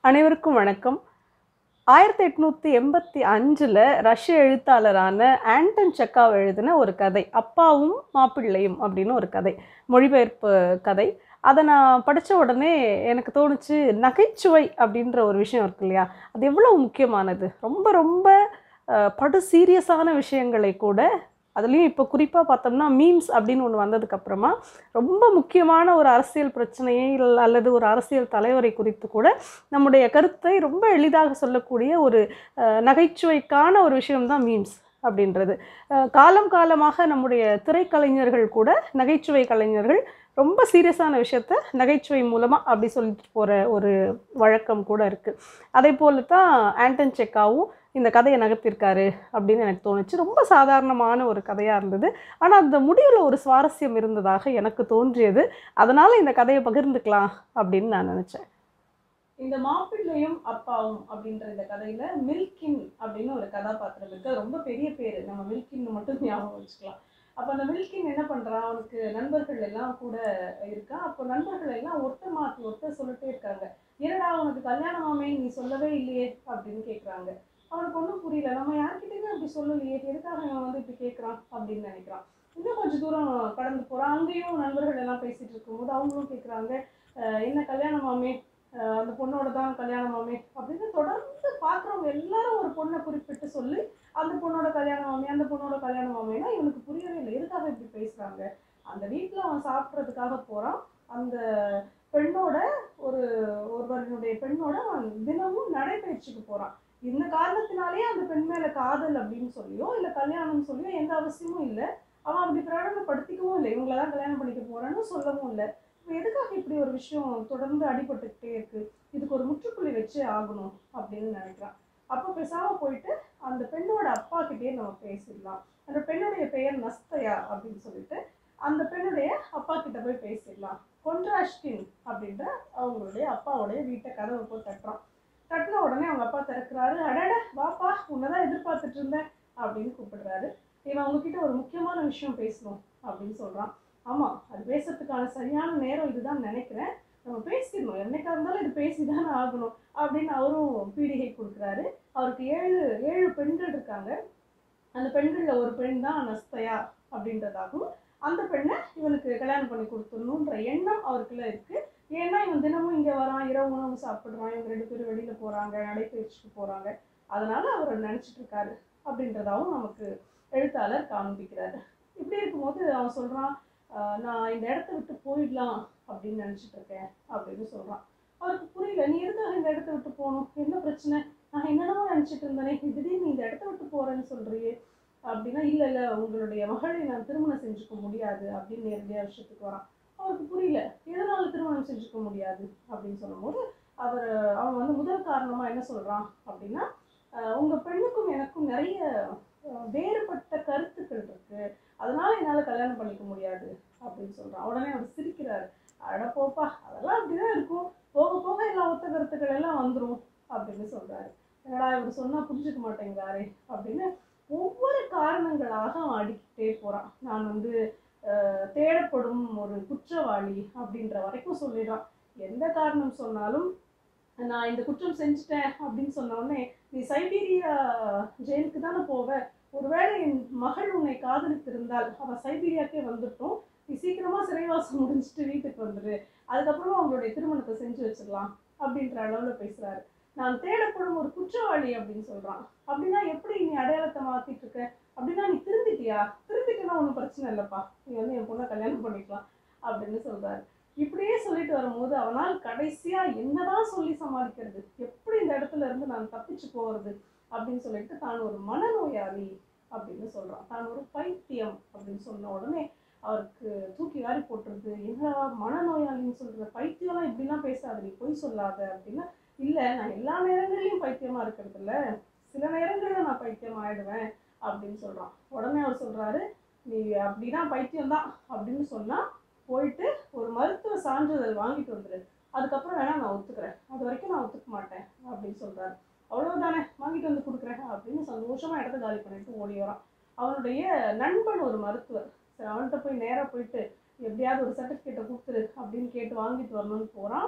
அனைவருக்கும் வணக்கம் ஆயிரத்தி எட்நூற்றி எண்பத்தி அஞ்சில் ரஷ்ய எழுத்தாளரான ஆண்டன் செக்காவ் எழுதின ஒரு கதை அப்பாவும் மாப்பிள்ளையும் அப்படின்னு ஒரு கதை மொழிபெயர்ப்பு கதை அதை நான் படித்த உடனே எனக்கு தோணுச்சு நகைச்சுவை அப்படின்ற ஒரு விஷயம் இருக்கு இல்லையா அது எவ்வளோ முக்கியமானது ரொம்ப ரொம்ப அஹ், படு சீரியஸான விஷயங்களை கூட அதுலேயும் இப்போ குறிப்பாக பார்த்தோம்னா மீம்ஸ் அப்படின்னு ஒன்று வந்ததுக்கப்புறமா ரொம்ப முக்கியமான ஒரு அரசியல் பிரச்சனையை இல்ல- அல்லது ஒரு அரசியல் தலைவரை குறித்து கூட நம்முடைய கருத்தை ரொம்ப எளிதாக சொல்லக்கூடிய ஒரு அஹ், நகைச்சுவைக்கான ஒரு விஷயம்தான் மீம்ஸ் அப்படின்றது அஹ், காலம் காலமாக நம்முடைய திரைக்கலைஞர்கள் கூட நகைச்சுவை கலைஞர்கள் ரொம்ப சீரியஸான விஷயத்த நகைச்சுவை மூலமாக அப்படி சொல்லிட்டு போகிற ஒரு வழக்கம் கூட இருக்குது அதே போல தான் ஆண்டன் செக்காவும் இந்த கதையை நகர்த்திருக்காரு அப்படின்னு எனக்கு தோணுச்சு ரொம்ப சாதாரணமான ஒரு கதையாக இருந்தது ஆனால் அந்த முடிவில் ஒரு சுவாரஸ்யம் இருந்ததாக எனக்கு தோன்றியது அதனால் இந்த கதையை பகிர்ந்துக்கலாம் அப்படின்னு நான் நினச்சேன் இந்த மாப்பிள்ளையும் அப்பாவும் அப்படின்ற இந்த கதையில மில்கின் அப்படின்னு ஒரு கதாபாத்திரம் இருக்கு அது ரொம்ப பெரிய பேரு நம்ம மில்கின் மட்டும் ஞாபகம் வச்சுக்கலாம் அப்ப அந்த மில்கின் என்ன பண்றான் அவனுக்கு நண்பர்கள் எல்லாம் கூட இருக்கா அப்போ நண்பர்கள் எல்லாம் ஒருத்தர் மாத்தி ஒருத்தர் சொல்லிட்டே இருக்காங்க என்னடா உனக்கு கல்யாணமாமே நீ சொல்லவே இல்லையே அப்படின்னு கேக்குறாங்க அவனுக்கு ஒன்றும் புரியல நம்ம யார்கிட்டயுமே அப்படி சொல்லலையே எதுக்காக இவன் வந்து இப்படி கேட்குறான் அப்படின்னு நினைக்கிறான் இன்னும் கொஞ்சம் தூரம் கடந்து போறான் அங்கேயும் நண்பர்கள் எல்லாம் பேசிட்டு இருக்கும்போது அவங்களும் கேட்குறாங்க என்ன கல்யாணமாமே அஹ் அந்த பொண்ணோட தான் கல்யாணமாமே அப்படின்னு தொடர்ந்து பார்க்குறவங்க எல்லாரும் ஒரு பொண்ணை குறிப்பிட்டு சொல்லி அந்த பொண்ணோட கல்யாணமாமே அந்த பொண்ணோட கல்யாணமாமேனா இவனுக்கு புரியவே இல்லை எதுக்காக இப்படி பேசுறாங்க அந்த வீட்டில் அவன் சாப்பிட்றதுக்காக போறான் அந்த பெண்ணோட ஒரு ஒருவரினுடைய பெண்ணோட அவன் தினமும் நடைபயிற்சிக்கு போறான் இந்த காரணத்தினாலேயே அந்த பெண் மேல காதல் அப்படின்னு சொல்லியோ இல்லை கல்யாணம் சொல்லியோ எந்த அவசியமும் இல்லை அவன் அப்படி பிரகடனப்படுத்திக்கவும் இல்லை இவங்கள தான் கல்யாணம் பண்ணிக்க போறேன்னு சொல்லவும் இல்லை இப்போ எதுக்காக இப்படி ஒரு விஷயம் தொடர்ந்து அடிபட்டுக்கிட்டே இருக்கு இதுக்கு ஒரு முற்றுப்புள்ளி வச்சே ஆகணும் அப்படின்னு நினைக்கிறான் அப்போ பேசாம போயிட்டு அந்த பெண்ணோட அப்பா கிட்டே நம்ம பேசிடலாம் அந்த பெண்ணுடைய பெயர் நஸ்தயா அப்படின்னு சொல்லிட்டு அந்த பெண்ணுடைய அப்பா கிட்ட போய் பேசிடலாம் கொன்ட்ராஷ்டின் அப்படின்ற அவங்களுடைய அப்பாவுடைய வீட்டை கதவை போய் தட்டுறான் தட்டின உடனே அவங்க அப்பா திறக்கிறாரு அடட வாப்பா உன்னதான் எதிர்பார்த்துட்டு இருந்தேன் அப்படின்னு கூப்பிடுறாரு இவன் அவங்ககிட்ட ஒரு முக்கியமான விஷயம் பேசணும் அப்படின்னு சொல்றான் ஆமா அது பேசுறதுக்கான சரியான நேரம் இதுதான் நினைக்கிறேன் நம்ம பேசிடணும் என்னைக்கா இருந்தாலும் இது பேசிதானே ஆகணும் அப்படின்னு அவரும் பீடிகை கொடுக்குறாரு அவருக்கு ஏழு ஏழு பெண்கள் இருக்காங்க அந்த பெண்களில் ஒரு பெண் தான் நஸ்தயா அப்படின்றதாகவும் அந்த பெண்ணை இவனுக்கு கல்யாணம் பண்ணி கொடுத்துடணுன்ற எண்ணம் அவருக்குள்ள இருக்கு ஏன்னா இவன் தினமும் இங்கே வரான் இரவு உணவு சாப்பிடுறான் இவங்க ரெண்டு பேரும் வெளியில போறாங்க நடைபயிற்சிக்கு போறாங்க அதனால அவர் நினைச்சிட்டு இருக்காரு அப்படின்றதாவும் நமக்கு எழுத்தாளர் காண்பிக்கிறாரு இப்படி இருக்கும்போது அவன் சொல்றான் "ஆஹ் நான் இந்த இடத்த விட்டு போயிடலாம் அப்படின்னு நினைச்சிட்டு இருக்கேன் அப்படின்னு சொல்றான் அவருக்கு புரியல நீ எதுக்காக இந்த இடத்த விட்டு போகணும் என்ன பிரச்சனை நான் என்னென்னமோ நினைச்சிட்டு இருந்தேனே திடீர்னு நீ இந்த இடத்த விட்டு போறேன்னு சொல்றியே அப்படின்னா இல்ல இல்ல உங்களுடைய மகளை நான் திருமணம் செஞ்சுக்க முடியாது அப்படின்னு நேரடியா விஷயத்துக்கு வரான் அவருக்கு புரியல எதனால திருமணம் செஞ்சுக்க முடியாது அப்படின்னு சொல்லும்போது அவர் அவன் வந்து முதல் காரணமா என்ன சொல்றான் அப்படின்னா ஆஹ் உங்க பெண்ணுக்கும் எனக்கும் நிறைய ஆஹ் வேறுபட்ட கருத்துக்கள் இருக்கு அதனால என்னால கல்யாணம் பண்ணிக்க முடியாது அப்படின்னு சொல்றான் உடனே அவர் சிரிக்கிறாரு அட போப்பா அதெல்லாம் அப்படிதான் இருக்கும் போக போக எல்லாம் ஒத்த கருத்துக்கள் எல்லாம் வந்துரும் அப்படின்னு சொல்றாரு என்னடா இவர் சொன்னா புரிஞ்சுக்க மாட்டேங்கிறாரே அப்படின்னு ஒவ்வொரு காரணங்களாக அவன் அடிக்கிட்டே போறான் நான் வந்து ஆஹ், தேடப்படும் ஒரு குற்றவாளி அப்படின்ற வரைக்கும் சொல்லிடுறான் எந்த காரணம் சொன்னாலும் நான் இந்த குற்றம் செஞ்சுட்டேன் அப்படின்னு சொன்ன உடனே நீ சைபீரியா ஜெயிலுக்கு தானே போவ ஒருவேளை என் மகள் உன்னை காதலித்திருந்தால் அவ சைபீரியாக்கே வந்துட்டோம் நீ சீக்கிரமா சிறைவாசம் முடிஞ்சுட்டு வீட்டுக்கு வந்துரு அதுக்கப்புறமா உங்களுடைய திருமணத்தை செஞ்சு வச்சிடலாம் அப்படின்ற அளவுல பேசுறாரு நான் தேடப்படும் ஒரு குற்றவாளி அப்படின்னு சொல்றான் அப்படின்னா எப்படி நீ அடையாளத்தை மாத்திட்டு இருக்க அப்படின்னா நீ திருந்திட்டியா திருந்திட்டேன்னா ஒன்றும் பிரச்சனை இல்லைப்பா நீ வந்து என் பொண்ணை கல்யாணம் பண்ணிக்கலாம் அப்படின்னு சொல்றாரு இப்படியே சொல்லிட்டு வரும்போது அவனால் கடைசியா என்னதான் சொல்லி சமாளிக்கிறது எப்படி இந்த இடத்துல இருந்து நான் தப்பிச்சு போறது அப்படின்னு சொல்லிட்டு தான் ஒரு மனநோயாளி அப்படின்னு சொல்றான் தான் ஒரு பைத்தியம் அப்படின்னு சொன்ன உடனே அவருக்கு தூக்கி வாரி போட்டுருது என்ன மனநோயாளின்னு சொல்ற பைத்தியம்லாம் இப்படிலாம் பேசாத நீ பொய் சொல்லாத அப்படின்னா இல்ல நான் எல்லா நேரங்கள்லயும் பைத்தியமா இருக்கிறது இல்ல சில நேரங்கள்ல நான் பைத்தியம் ஆயிடுவேன் அப்படின்னு சொல்றான் உடனே அவர் சொல்றாரு நீ அப்படிதான் பைத்தியம் தான் அப்படின்னு சொன்னா போயிட்டு ஒரு மருத்துவ சான்றிதழ் வாங்கிட்டு வந்துரு அதுக்கப்புறம் வேணா நான் ஒத்துக்கிறேன் அது வரைக்கும் நான் ஒத்துக்க மாட்டேன் அப்படின்னு சொல்றாரு அவ்வளவுதானே வாங்கிட்டு வந்து கொடுக்குறேன் அப்படின்னு சந்தோஷமா இடத்த காலி பண்ணிட்டு ஓடி வரான் அவனுடைய நண்பன் ஒரு மருத்துவர் சரி அவன்கிட்ட போய் நேரா போயிட்டு எப்படியாவது ஒரு சர்டிஃபிகேட்டை கொடுத்துரு அப்படின்னு கேட்டு வாங்கிட்டு வரணும்னு போறான்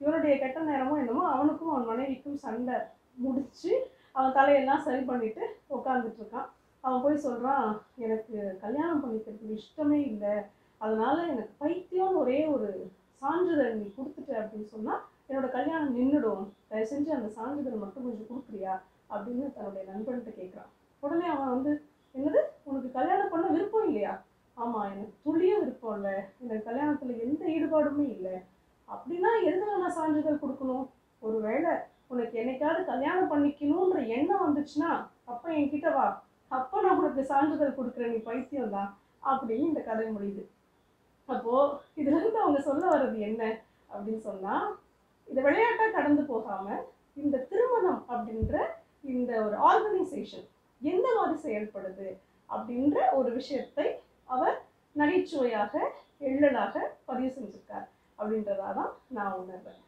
இவனுடைய கெட்ட நேரமோ என்னமோ அவனுக்கும் அவன் மனைவிக்கும் சண்டை முடிச்சு அவன் தலையெல்லாம் சரி பண்ணிட்டு உட்காந்துட்டு இருக்கான் அவன் போய் சொல்றான் எனக்கு கல்யாணம் பண்ணிக்கிறதுக்கு இஷ்டமே இல்லை அதனால எனக்கு பைத்தியம்னு ஒரே ஒரு சான்றிதழ் நீ கொடுத்துட்ட அப்படின்னு சொன்னா என்னோட கல்யாணம் நின்றுடும் தயவு செஞ்சு அந்த சான்றிதழ் மட்டும் கொஞ்சம் கொடுக்குறியா அப்படின்னு தன்னுடைய நண்பன்கிட்ட கேட்குறான் உடனே அவன் வந்து என்னது உனக்கு கல்யாணம் பண்ண விருப்பம் இல்லையா ஆமா எனக்கு துளியும் விருப்பம் இல்லை எனக்கு கல்யாணத்துல எந்த ஈடுபாடுமே இல்லை அப்படின்னா எதுக்கு நான் சான்றிதழ் கொடுக்கணும் ஒருவேளை உனக்கு என்னைக்காவது கல்யாணம் பண்ணிக்கணுன்ற எண்ணம் வந்துச்சுன்னா அப்ப என்கிட்ட வா அப்ப நான் உனக்கு சான்றிதழ் கொடுக்குறேன் நீ பைத்தியம் தான் அப்படின்னு இந்த கதை முடியுது அப்போ இதுல இருந்து அவங்க சொல்ல வர்றது என்ன அப்படின்னு சொன்னா இதை விளையாட்டா கடந்து போகாம இந்த திருமணம் அப்படின்ற இந்த ஒரு ஆர்கனைசேஷன் எந்த மாதிரி செயல்படுது அப்படின்ற ஒரு விஷயத்தை அவர் நகைச்சுவையாக எள்ளலாக பதிவு செஞ்சிருக்கார் அப்படின்றதான் நான் உணர்றேன்